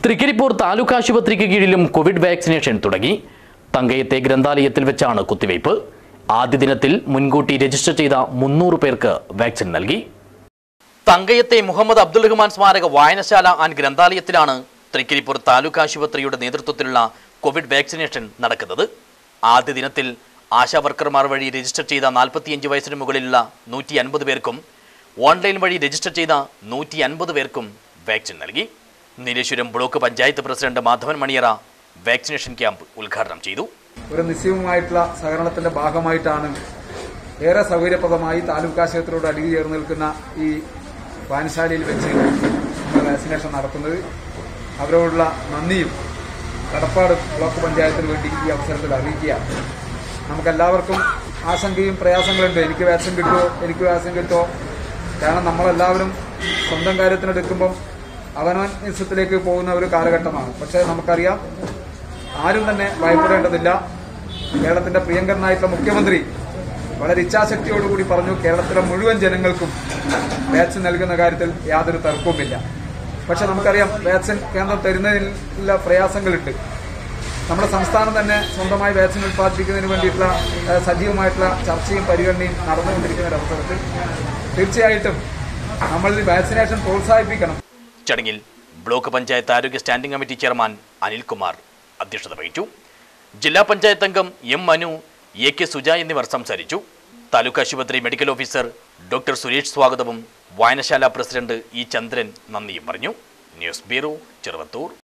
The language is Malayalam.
തൃക്കരിപ്പൂർ താലൂക്ക് ആശുപത്രിക്ക് കീഴിലും കോവിഡ് വാക്സിനേഷൻ തുടങ്ങി തങ്കയത്തെ ഗ്രന്ഥാലയത്തിൽ വെച്ചാണ് കുത്തിവയ്പ് ആദ്യ ദിനത്തിൽ മുൻകൂട്ടി രജിസ്റ്റർ ചെയ്ത മുന്നൂറ് പേർക്ക് വാക്സിൻ നൽകി തങ്കയത്തെ മുഹമ്മദ് അബ്ദുൽ റഹ്മാൻ സ്മാരക വായനശാല ആൻഡ് ഗ്രന്ഥാലയത്തിലാണ് തൃക്കരിപ്പൂർ താലൂക്ക് ആശുപത്രിയുടെ നേതൃത്വത്തിലുള്ള കോവിഡ് വാക്സിനേഷൻ നടക്കുന്നത് ആദ്യ ദിനത്തിൽ ആശാ വർക്കർമാർ വഴി രജിസ്റ്റർ ചെയ്ത നാൽപ്പത്തിയഞ്ച് വയസ്സിന് മുകളിലുള്ള നൂറ്റി അൻപത് പേർക്കും ഓൺലൈൻ വഴി രജിസ്റ്റർ ചെയ്ത നൂറ്റി അൻപത് പേർക്കും വാക്സിൻ നൽകി Nileshwaram block panchayat president Madhavan Maniyara vaccination camp ഉദ്ഘാടനം ചെയ്തു ഒരു നിശ്ചയവുമായിട്ടുള്ള സഹകരണത്തിന്റെ ഭാഗമായിട്ടാണ് ഏറെ സൗകര്യപ്രദമായി താലൂക്ക് ആശുപത്രിയോട് അടുകി ചേർന്ന് നിൽക്കുന്ന ഈ വായനശാലയിൽ വെച്ച് നമ്മൾ വാക്സിനേഷൻ നടത്തുന്നത് അവരോടുള്ള നന്ദിയും കടപ്പാട് ബ്ലോക്ക് പഞ്ചായത്തിന് വേണ്ടി ഈ അവസരത്തിൽ അറിയിക്കുകയാണ് നമുക്കെല്ലാവർക്കും ആശങ്കയും പ്രയാസങ്ങളുണ്ട് എനിക്ക് വാക്സിൻ കിട്ടുമോ എനിക്ക് വാക്സിൻ കിട്ടുമോ കാരണം നമ്മളെല്ലാവരും സ്വന്തം കാര്യത്തിനെടുക്കുമ്പം അവനവൻ നിശ്ചയത്തിലേക്ക് പോകുന്ന ഒരു കാലഘട്ടമാണ് പക്ഷേ നമുക്കറിയാം ആരും തന്നെ ഭയപ്പെടേണ്ടതില്ല കേരളത്തിന്റെ പ്രിയങ്കരനായിട്ടുള്ള മുഖ്യമന്ത്രി വളരെ ഇച്ഛാശക്തിയോടുകൂടി പറഞ്ഞു കേരളത്തിലെ മുഴുവൻ ജനങ്ങൾക്കും വാക്സിൻ നൽകുന്ന കാര്യത്തിൽ യാതൊരു തർക്കവുമില്ല പക്ഷെ നമുക്കറിയാം വാക്സിൻ കേന്ദ്രം തരുന്നതിലുള്ള പ്രയാസങ്ങളുണ്ട് നമ്മുടെ സംസ്ഥാനം തന്നെ സ്വന്തമായി വാക്സിൻ ഉൽപ്പാദിപ്പിക്കുന്നതിന് വേണ്ടിയിട്ടുള്ള ഏഹ്, സജീവമായിട്ടുള്ള ചർച്ചയും പരിഗണനയും നടന്നുകൊണ്ടിരിക്കുന്ന ഒരു അവസരത്തിൽ തീർച്ചയായിട്ടും നമ്മൾ ഈ വാക്സിനേഷൻ പ്രോത്സാഹിപ്പിക്കണം ചടങ്ങിൽ ബ്ലോക്ക് പഞ്ചായത്ത് ആരോഗ്യ സ്റ്റാൻഡിംഗ് കമ്മിറ്റി ചെയർമാൻ അനിൽകുമാർ അധ്യക്ഷത വഹിച്ചു ജില്ലാ പഞ്ചായത്ത് അംഗം M Manu A K Suja എന്നിവർ സംസാരിച്ചു താലൂക്ക് ആശുപത്രി മെഡിക്കൽ ഓഫീസർ ഡോക്ടർ സുരേഷ് സ്വാഗതവും വായനശാല പ്രസിഡന്റ് ഇ ചന്ദ്രൻ നന്ദിയും പറഞ്ഞു ന്യൂസ് ബ്യൂറോ ചെറുവത്തൂർ